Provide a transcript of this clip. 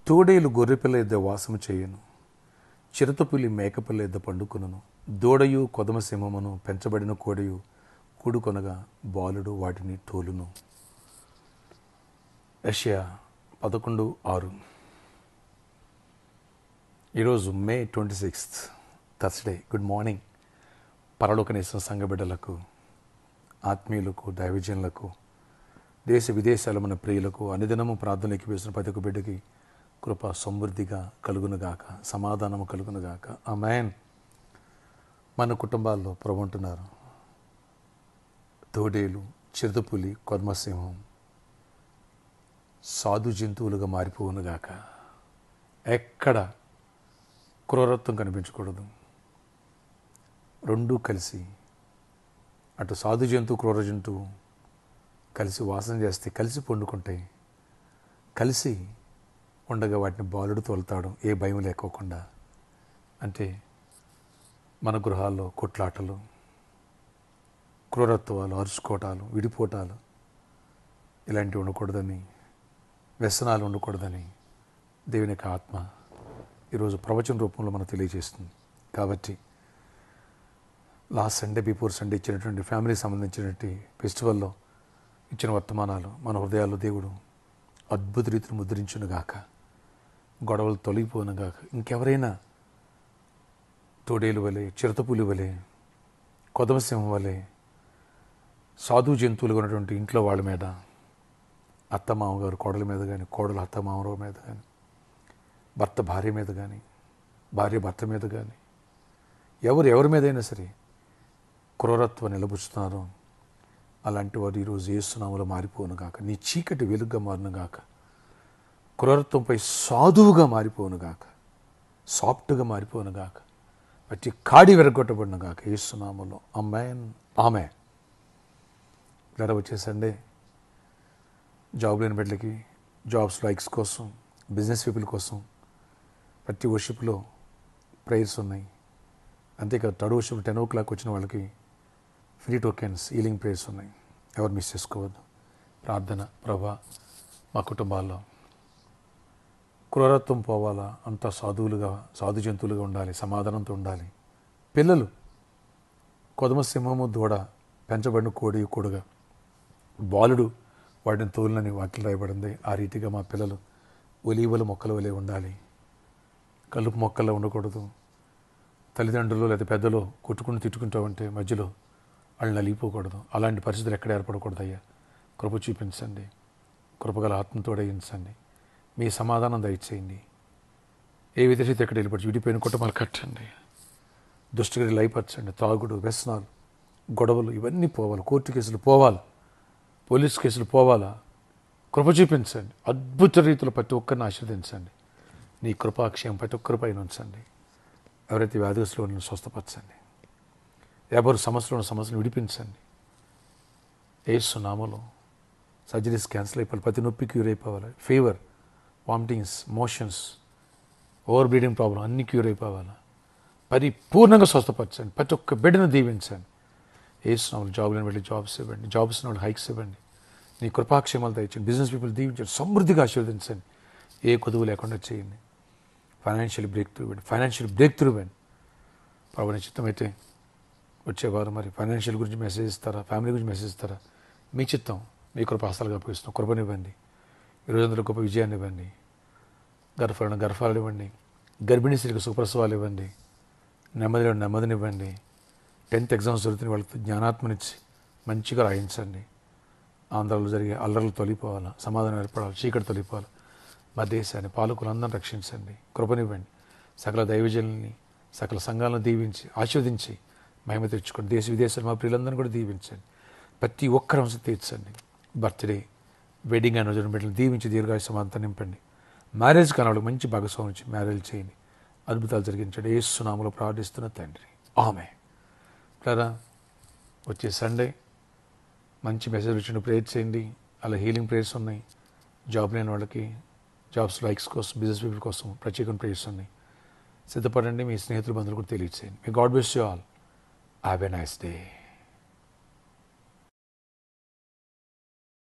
తోడేలు గొర్రెపిల్ల ఎద్ద వాసము చేయను చిరతపులి మేకపిల్ల ఎద్ద పండుకొనును దూడయు కొదమ సింహమును పెంచబడిన కోడయు కూడుకొనగా బాలుడు వాటిని తోలును యషయా పదకొండు ఆరు ఈరోజు May twenty sixth Thursday good morning పరలోకనేశ్వర సంఘ బిడ్డలకు ఆత్మీయులకు దైవజనులకు దేశ విదేశాల మన ప్రియులకు అనుదినము ప్రార్థనకి వేసిన ప్రతి ఒక్క బిడ్డకి కృప సమృద్ధిగా కలుగునుగాక సమాధానము కలుగునుగాక ఆ మ్యాన్ మన కుటుంబాల్లో ప్రభు తోడేలు చిరుతపులి కొద్మసింహం సాధు జంతువులుగా మారిపోవునుగాక ఎక్కడ క్రూరత్వం కనిపించకూడదు రెండూ కలిసి అటు సాధు జంతువు క్రూర జంతువు కలిసి వాసన చేస్తే కలిసి పండుకుంటాయి కలిసి ఉండగా వాటిని బాలుడు తోలుతాడు ఏ భయం లేకోకుండా అంటే మన గృహాల్లో కొట్లాటలు క్రూరత్వాలు అరుచుకోవటాలు విడిపోటాలు ఇలాంటివి ఉండకూడదని వ్యసనాలు ఉండకూడదని దేవుని యొక్క ఆత్మ ఈరోజు ప్రవచన రూపంలో మనకు తెలియజేస్తుంది కాబట్టి లాస్ట్ సండే బిఫోర్ సండే ఇచ్చినటువంటి ఫ్యామిలీకి సంబంధించినటువంటి ఫెస్టివల్లో ఇచ్చిన వర్తమానాలు మన హృదయాల్లో దేవుడు అద్భుత రీతిని ముద్రించునుగాక గొడవలు తొలగిపోనుగాక ఇంకెవరైనా తోడేలు వలె చిరతపులి వలె కొదమసింహం వలె సాధు జంతువులుగా ఉన్నటువంటి ఇంట్లో వాళ్ళ మీద అత్త మామగారు కోడల మీద కానీ కోడలు అత్త మామగారు మీద కానీ భర్త భార్య మీద కానీ భార్య భర్త మీద కానీ ఎవరు ఎవరి మీదైనా సరే క్రూరత్వం నిలబుచ్చుతున్నారు అలాంటి వారు ఈరోజు ఏసునామలో మారిపోను గాక నీ చీకటి వెలుగ్గా మారును గాక క్రూరత్వంపై సాధువుగా మారిపోను గాక సాఫ్ట్గా మారిపోను గాక ప్రతి కాడి విరగొట్టబడిన గాక ఏసునామలో అమ్మాయన్ ఆమె ఇలా వచ్చేసండి జాబ్ లేని బిడ్డలకి జాబ్స్ లైక్స్ కోసం బిజినెస్ పీపుల్ కోసం ప్రతి వర్షిప్లో ప్రేయర్స్ ఉన్నాయి అంతేకాదు third worship ten o'clock వచ్చిన వాళ్ళకి ఫ్రీ టోకెన్స్ హీలింగ్ ప్రేయర్స్ ఉన్నాయి ఎవరు మిస్ చేసుకోవద్దు ప్రార్థన ప్రభా మా కుటుంబాల్లో క్రూరత్వం పోవాలా అంతా సాధువులుగా సాధు జంతువులుగా ఉండాలి సమాధానంతో ఉండాలి పిల్లలు కొదమ సింహము దూడ పెంచబడిన కోడి కూడగా బాలుడు వాటిని తోలునని వాక్యం రాయబడింది ఆ రీతిగా మా పిల్లలు ఒలీవల మొక్కల వలె ఉండాలి కలుపు మొక్కల్లో ఉండకూడదు తల్లిదండ్రులు లేదా పెద్దలు కొట్టుకుని తిట్టుకుంటూ ఉంటే మధ్యలో వాళ్ళు నలిగిపోకూడదు అలాంటి పరిస్థితులు ఎక్కడ ఏర్పడకూడదు అయ్యా కృప చూపించండి కృపగల ఆత్మతో దయించండి మీ సమాధానం దయచేయండి ఏ విధంగా ఎక్కడ వెళ్ళిపడి విడిపోయిన కుటుంబాలు కట్టండి దుష్టగిరి లైపరచండి తాగుడు వ్యసనాలు గొడవలు ఇవన్నీ పోవాలి కోర్టు కేసులు పోవాలి పోలీస్ కేసులు పోవాలా కృప చూపించండి అద్భుత రీతిలో ప్రతి ఒక్కరిని ఆశీర్వదించండి నీ కృపాక్షయం ప్రతి ఒక్కరి పైన ఉంచండి ఎవరైతే వ్యాధిస్తులు ఉన్న స్వస్థపరచండి ఎవరు సమస్యలు ఉన్న సమస్యలు విడిపించండి ఏసు నామలో సర్జరీస్ క్యాన్సిల్ అయిపోవాలి ప్రతి నొప్పి క్యూర్ అయిపోవాలి fever vomitings motions over bleeding problem అన్ని క్యూర్ అయిపోవాలి పరిపూర్ణంగా స్వస్థపరచండి ప్రతి ఒక్క బిడ్డను దీవించండి ఏసిన వాళ్ళు జాబ్లను వెళ్ళి జాబ్స్ ఇవ్వండి జాబ్స్ వాళ్ళు హైక్స్ ఇవ్వండి నీ కృపాక్షేమాలు దయచండి బిజినెస్ పీపుల్ దీవించండి సమృద్ధిగా ఆశీర్వదించండి ఏ కొదువు లేకుండా చేయండి ఫైనాన్షియల్ బ్రేక్ త్రూ ఇవ్వండి ఫైనాన్షియల్ బ్రేక్ త్రూ ఇవ్వండి ప్రభు చిత్తం అయితే వచ్చేవారు మరి ఫైనాన్షియల్ గురించి మెసేజ్ ఇస్తారా ఫ్యామిలీ గురించి మెసేజ్ ఇస్తారా మీ చిత్తం మీ కృప హస్తాలుగా అప్పగిస్తున్నాం కృపనివ్వండి ఈ రోజందరూ గొప్ప విజయాన్ని ఇవ్వండి గర్భాలను గర్భాలు ఇవ్వండి గర్భిణీ స్త్రీకి సుప్రసవాలు ఇవ్వండి నెమ్మదిలో నెమ్మదినివ్వండి టెన్త్ ఎగ్జామ్స్ జరుగుతున్న వాళ్ళకి జ్ఞానాత్మనిచ్చి మంచిగా రాయించండి ఆంధ్రాలో జరిగే అల్లర్లు తొలిపోవాలి సమాధానం ఏర్పడాలి చీకటి తొలిపోవాలి మా దేశాన్ని పాలకులందరిని రక్షించండి కృపనివ్వండి సకల దైవజనుల్ని సకల సంఘాలను దీవించి ఆశీర్వదించి మహిమ తెచ్చుకోండి దేశ విదేశాలు మా ప్రియులందరినీ కూడా దీవించండి ప్రతి ఒక్కరి అంశం తీర్చండి బర్త్డే వెడ్డింగ్ అనివర్సరీ బిడ్డలు దీవించి దీర్ఘాయు సమాంతం నింపండి మ్యారేజ్ కాని మంచి భాగస్వామి నుంచి మ్యారేజ్ చేయండి అద్భుతాలు జరిగించండి ఏ సునామలో ప్రార్థిస్తున్న తండ్రి ఆమె కదా వచ్చే సండే మంచి మెసేజ్ వచ్చిన ప్రేయర్ చేయండి అలా హీలింగ్ ప్రేయర్స్ ఉన్నాయి జాబ్ లేని వాళ్ళకి జాబ్స్ లైక్స్ కోసం బిజినెస్ పీపుల్ కోసం ప్రత్యేకమైన ప్రేయర్స్ ఉన్నాయి సిద్ధపడండి మీ స్నేహితులు బంధువులు కూడా తెలియచేయండి మీ గాడ్ బెస్ట్ you all have a nice day